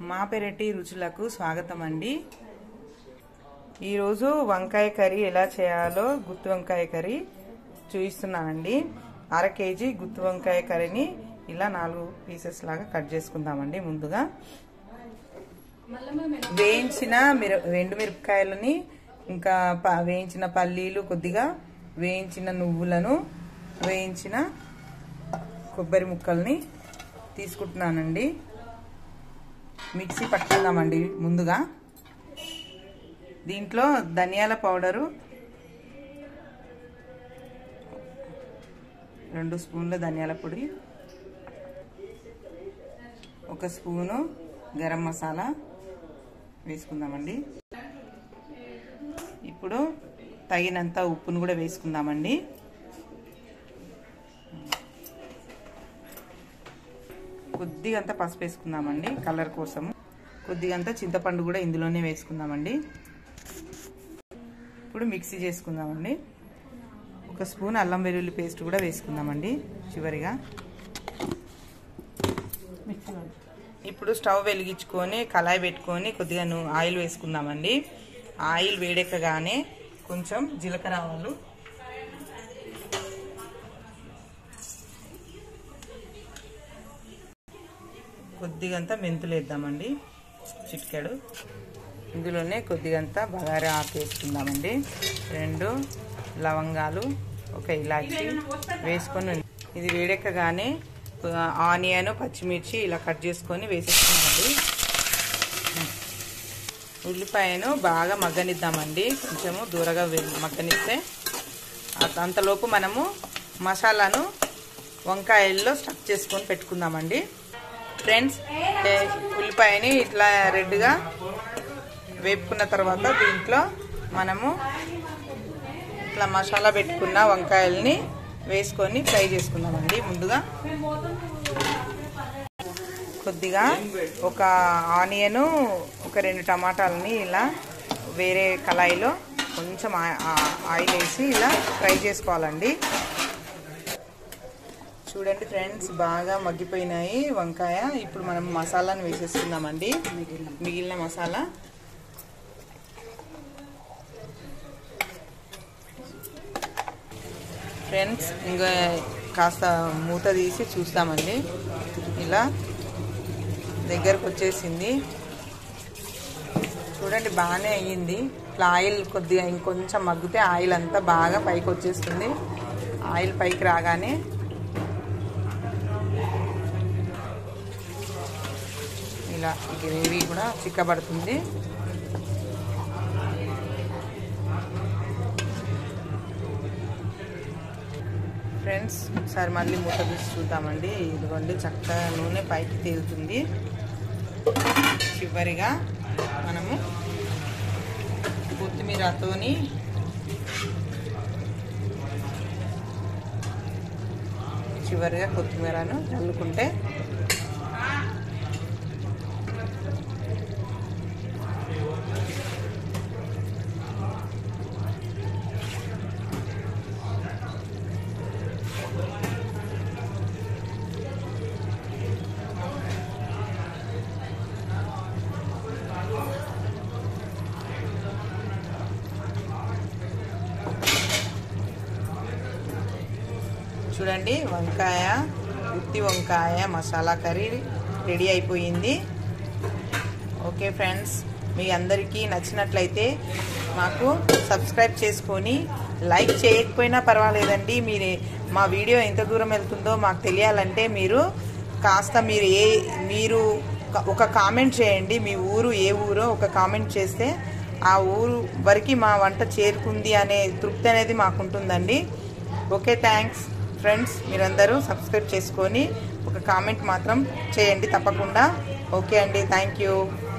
మా పెరటి రుచులకు స్వాగతం అండి ఈరోజు వంకాయ కర్రీ ఎలా చేయాలో గుత్తి వంకాయ కర్రీ చూపిస్తున్నానండి అర కేజీ గుత్తి వంకాయ కర్రీని ఇలా నాలుగు పీసెస్ లాగా కట్ చేసుకుందామండి ముందుగా వేయించిన మిర రెండు మిరపకాయలని ఇంకా ప- వేయించిన పల్లీలు కొద్దిగా వేయించిన నువ్వులను వేయించిన కొబ్బరి ముక్కల్ని తీసుకుంటున్నానండి మిక్సీ పట్టుకుందామండి ముందుగా దీంట్లో ధనియాల పౌడరు రెండు స్పూన్ల ధనియాల పొడి ఒక స్పూను గరం మసాలా వేసుకుందామండి ఇప్పుడు తగినంత ఉప్పును కూడా వేసుకుందామండి కొద్దిగంత పసుపు వేసుకుందామండి కలర్ కోసం కొద్దిగంత చింతపండు కూడా ఇందులోనే వేసుకుందామండి ఇప్పుడు మిక్సీ చేసుకుందామండి ఒక స్పూన్ అల్లం వెల్లుల్లి పేస్ట్ కూడా వేసుకుందామండి చివరిగా ఇప్పుడు స్టవ్ వెలిగించుకొని కళాయి పెట్టుకొని కొద్దిగా ను- ఆయిల్ వేసుకుందామండి ఆయిల్ వేడెక్కగానే కొంచెం జీలకర్ర ఆవాలు కొద్దిగంత మెంతులు వేద్దామండి చిటికెడు ఇందులోనే కొద్దిగంత బగారా ఆకు వేసుకుందామండి రెండు లవంగాలు ఒక ఇలాచి వేసుకొని ఇది వేడెక్కగానే ఆ, ఆనియన్ పచ్చిమిర్చి ఇలా కట్ చేసుకొని వేసేసుకున్నామండి ఉల్లిపాయను బాగా మగ్గనిద్దామండి కొంచెము దూరగా వే- మగ్గనిస్తే అత- అంతలోపు మనము మసాలాను వంకాయల్లో స్టక్ చేసుకొని పెట్టుకుందామండి ఫ్రెండ్స్ ఏ, ఉల్లిపాయని ఇట్లా రెడ్గా వేపుకున్న తర్వాత దీంట్లో మనము ఇట్లా మసాలా పెట్టుకున్న వంకాయల్ని వేసుకొని ఫ్రై చేసుకుందామండి ముందుగా కొద్దిగా ఒక ఆనియన్ ఒక రెండు టమాటాలని ఇలా వేరే కళాయిలో కొంచెం ఆ- ఆ- ఆయిల్ వేసి ఇలా ఫ్రై చేసుకోవాలండి చూడండి ఫ్రెండ్స్ బాగా మగ్గిపోయినాయి వంకాయ ఇప్పుడు మనం మసాలాను వేసేసుకుందామండి మిగిలిన మసాలా ఫ్రెండ్స్ ఇంకా కాస్త మూత తీసి చూస్తామండి ఇలా దగ్గరకు వచ్చేసింది చూడండి బాగానే అయ్యింది ఇట్లా ఆయిల్ కొద్దిగా ఇంకొంచెం మగ్గితే ఆయిల్ అంతా బాగా పైకి వచ్చేస్తుంది ఆయిల్ పైకి రాగానే ఇలా ఈ గ్రేవీ కూడా చిక్కబడుతుంది ఫ్రెండ్స్ ఒకసారి మళ్ళీ మూత తీసి చూద్దామండి ఇదిగోండి చక్కగా నూనె పైకి తేలుతుంది చివరిగా మనము కొత్తిమీరతోని చివరిగా కొత్తిమీరను చల్లుకుంటే చూడండి వంకాయ గుత్తి వంకాయ మసాలా కర్రీ రెడీ అయిపోయింది ఓకే ఫ్రెండ్స్ మీ అందరికీ నచ్చినట్లయితే మాకు సబ్స్క్రైబ్ చేసుకొని లైక్ చేయకపోయినా పర్వాలేదండి మీరు మా వీడియో ఎంత దూరం వెళ్తుందో మాకు తెలియాలంటే మీరు కాస్త మీరు ఏ మీరు ఒక కామెంట్ చేయండి మీ ఊరు ఏ ఊరో ఒక కామెంట్ చేస్తే ఆ ఊరు వరకు మా వంట చేరుకుంది అనే తృప్తి అనేది మాకు ఉంటుందండి ఓకే థ్యాంక్స్ ఫ్రెండ్స్ మీరందరూ సబ్స్క్రైబ్ చేసుకొని ఒక కామెంట్ మాత్రం చేయండి తప్పకుండా ఓకే అండి థ్యాంక్ యూ